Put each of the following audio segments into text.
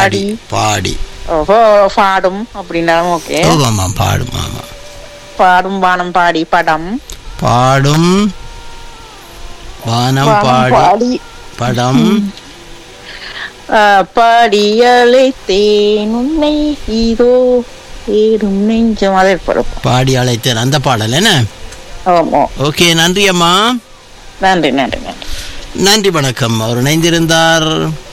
பாடி பாடி ஓஹோ பாடும் அப்படின்னாலும் ஓகே ஓ ஆமாம் பாடும் ஆமாம் பாடும் வானம் பாடி படம் பாடும் வானம் வானம் பாடி பாடி படம் ஆ, பாடி அழைத்தேன் உன்னை இதோ ஏடும் நெஞ்சம் அதை படம் பாடி அழைத்தேன் அந்த பாடல் என்ன ஆமா ஓகே நன்றி அம்மா நன்றி நன்றி நன்றி நன்றி வணக்கம் அவர் இணைந்திருந்தார்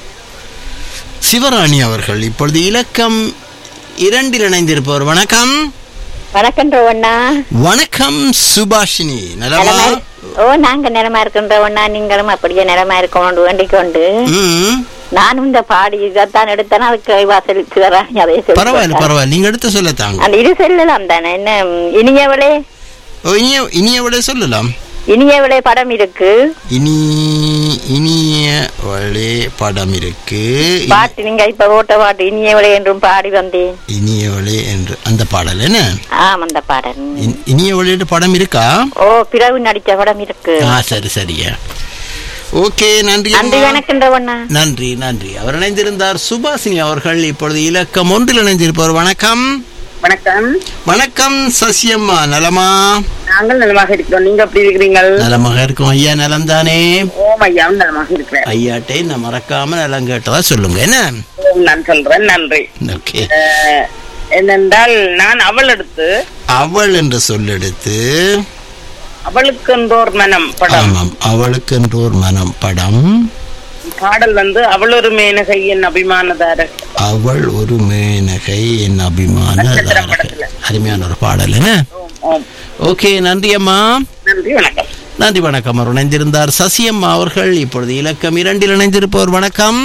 சிவராணி அவர்கள் இப்பொழுது இலக்கம் இரண்டில் இணைந்திருப்பவர் வணக்கம் வணக்கம் ரோவண்ணா வணக்கம் சுபாஷினி நலமா நலமா ஓ நாங்க நிலமா இருக்கின்றவண்ணா நீங்களும் அப்படியே நிலமா இருக்கணும் வேண்டிக் கொண்டு ம் நானும் இந்த பாடி இதைத்தான் எடுத்தேன் அதுக்கு வாசலுக்கு வராங்க அதே சொல்லி பரவாயில்ல போட்டாங்க. பரவாயில்ல நீங்க எடுத்து சொல்லத்தாங்க அந்த இது சொல்லலாம் தானே என்ன ம், இனியவளே ஓ, இனிய இனிய விட சொல்லலாம் இனியவளே படம் இருக்கு இனி இனிய வழி படம் இருக்கு இ- பாட்டு நீங்க இப்ப ஓட்ட பாட்டு இனியவளே என்றும் பாடி வந்தேன் இனிய வழி என்று அந்த பாடல் என்ன ஆம் அந்த பாடல் இன்- இனிய வழிட்டு படம் இருக்கா ஓ பிறகு நடிச்ச படம் இருக்கு ஆ சரி சரியா ஓகே நன்றி நன்றி அம்மா. வணக்கன்றவண்ணா நன்றி நன்றி அவர் இணைந்திருந்தார் சுபாசினி அவர்கள் இப்பொழுது இலக்கம் ஒன்றில் இணைந்திருப்பவர் வணக்கம் வணக்கம் வணக்கம் சசியம்மா நலமா நாங்கள் நலமாக இருக்கிறோம் நீங்க எப்படி இருக்கிறீங்கள் நலமாக இருக்கும் ஐயா நலம் தானே ஓம் ஐயாவும் நலமாக இருக்கிறேன் ஐயாட்டை நான் மறக்காம நலம் கேட்டதா சொல்லுங்க என்ன ஓம் நான் சொல்றேன் நன்றி ஓகே அஹ், என்னென்றால் நான் அவள் எடுத்து அவள் என்று சொல்லெடுத்து அவளுக்கு என்றோர் மனம் படம் ஆமாம் அவளுக்கு என்று ஒரு மனம் படம் பாடல் வந்து அவள் ஒரு மேனகை என் அபிமானதார அவள் ஒரு மேனகை என் அபிமான நட்சத்திரம் தாரகை. படத்துல. அருமையான ஒரு பாடல் என்ன ஓம் ஓம் ஓகே நன்றி அம்மா நன்றி வணக்கம் நன்றி வணக்கம் அவர் இணைந்திருந்தார் சசியம்மா அவர்கள் இப்பொழுது இலக்கம் இரண்டில் இணைந்திருப்பவர் வணக்கம்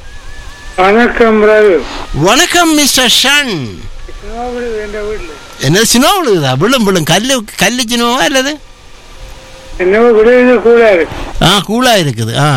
வணக்கம் ரவி வணக்கம் மிஸ்டர் ஷன் சிவாபுரி என்ற வீட்டில் என்ன சினோ விழுகுதா விழும் விழும் கல்லு கல்லு சினோவா இல்லது என்னவோ விடுவது கூட இருக்கு ஆ கூலா இருக்குது ஆ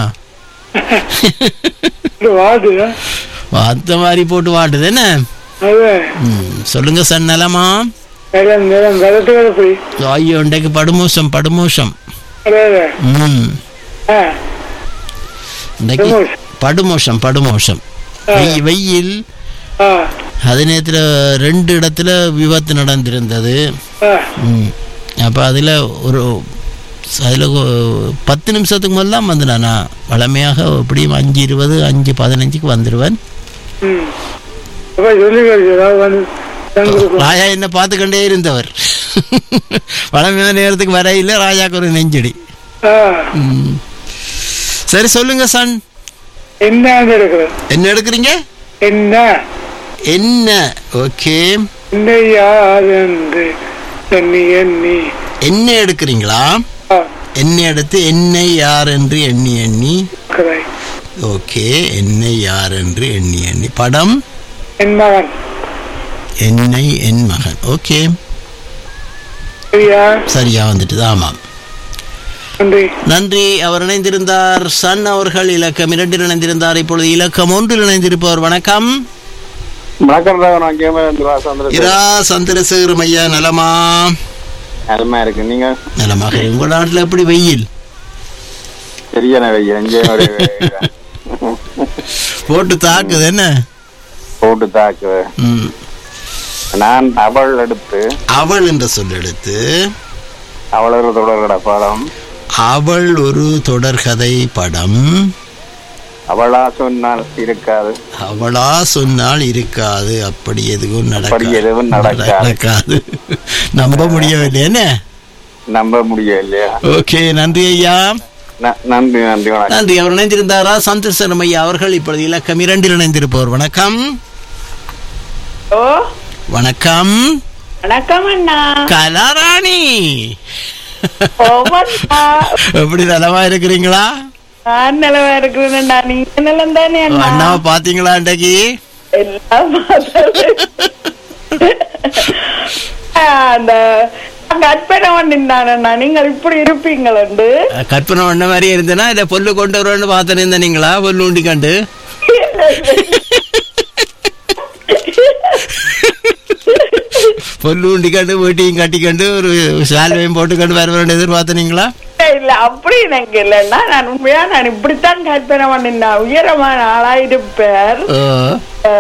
இது வாது அந்த மாதிரி போட்டு வாட்டுது என்ன அது ம், சொல்லுங்க சார் நலமா நிலம் நிலம் விதத்துகள் எப்படி ஐயோ இன்றைக்கு படுமோஷம் படுமோஷம் அதாவது ம் ஆ இன்றைக்கு படுமோஷம். படுமோஷம் படுமோஷம் வெய்- வெயில் ஆ அது நேரத்தில் ரெண்டு இடத்துல விபத்து நடந்திருந்தது ஆ ம் அப்போ அதில் ஒரு அதில் பத்து நிமிஷத்துக்கு முதல்லாம் வந்துட்டேன் நான் வளமையாக எப்படியும் அஞ்சு இருபது அஞ்சு பதினஞ்சுக்கு வந்துடுவேன் ம் அப்போ சொல்லி கிடைச்சதா வந்து தங்கிருக்கும் ராஜா என்ன பார்த்துக்கொண்டே இருந்தவர் வளமையான நேரத்துக்கு வரையில் ராஜாக்கு ஒரு நெஞ்சடி ஆ ம். சரி சொல்லுங்க சன் என்ன எடுக்கிறேன் என்ன எடுக்கிறீங்க என்ன என்ன ஓகே என்ன யார் என்று எண்ணி எண்ணி என்ன எடுக்கிறீங்களா ஆ என்ன எடுத்து என்னை யார் என்று எண்ணி எண்ணி இருக்கிறாய் ஓகே என்னை யார் என்று எண்ணி எண்ணி படம் என் மகன் என்னை என் மகன் ஓகே சரியா சரியா வந்துட்டுது ஆமாம் நன்றி நன்றி அவர் இணைந்திருந்தார் சன் அவர்கள் இலக்கம் இரண்டில் இணைந்திருந்தார் இப்பொழுது இலக்கம் ஒன்றில் இணைந்திருப்பவர் வணக்கம் வணக்கம் ராவ் நான் கேமரா சந்திரசேகர் இரா சந்திரசேகரம் ஐயா நலமா நலமா இருக்கு நீங்க நலமாக இருக்கு. உங்க நாட்டில் எப்படி வெயில் சரியான வெயில் எங்கே போட்டு தாக்குது என்ன போட்டு தாக்கு ம். நான் அவள் எடுத்து அவள் என்ற சொல் எடுத்து அவளோட தொடர்கட பாடம் அவள் ஒரு தொடர்கதை படம் அவளா சொன்னால் இருக்காது அவளா சொன்னால் இருக்காது அப்படி எதுவும் அப்படி நடக்காது எதுவும் நடக்காது. நடக்காது நம்ப முடியவில்லை என்ன நம்ப முடியும் இல்லையா ஓகே நன்றி ஐயா ந- நன்றி நன்றி வணக்கம் நன்றி அவர் இணைந்திருந்தாரா சந்திரசனம் ஐயா அவர்கள் இப்பொழுது இலக்கம் இரண்டில் இணைந்திருப்பவர் வணக்கம் ஓ வணக்கம் வணக்கம் அண்ணா கலாராணி ஓமண்ணா எப்படி நலமா இருக்கிறீங்களா நான் நிலவா இருக்கிறேன்டா நீங்க நிலம் தானே அண்ணா அண்ணாவை பாத்தீங்களா இன்றைக்கு எல்லாம் பார்த்தது. ஆ, அந்த கற்பனை பண்ணிருந்தானண்ணா நீங்கள் இப்படி இருப்பீங்களண்டு கற்பனை பண்ண மாதிரி இருந்தேனா இல்ல பொல்லு கொண்டு வருவேன்னு பார்த்துட்டு இருந்தீங்களா பொல்லு உண்டி கண்டு பொல்லு உண்டி கண்டு வீட்டையும் கட்டி கண்டு ஒரு சால்வையும் போட்டு கண்டு வருவேன் எதிர்பார்த்தனீங்களா இல்ல அப்படி எனக்கு இல்லைன்னா நான் உண்மையா நான் இப்படித்தான் கற்பனை பண்ணிருந்தேன் உயரமான ஆளா இருப்பார் ஓ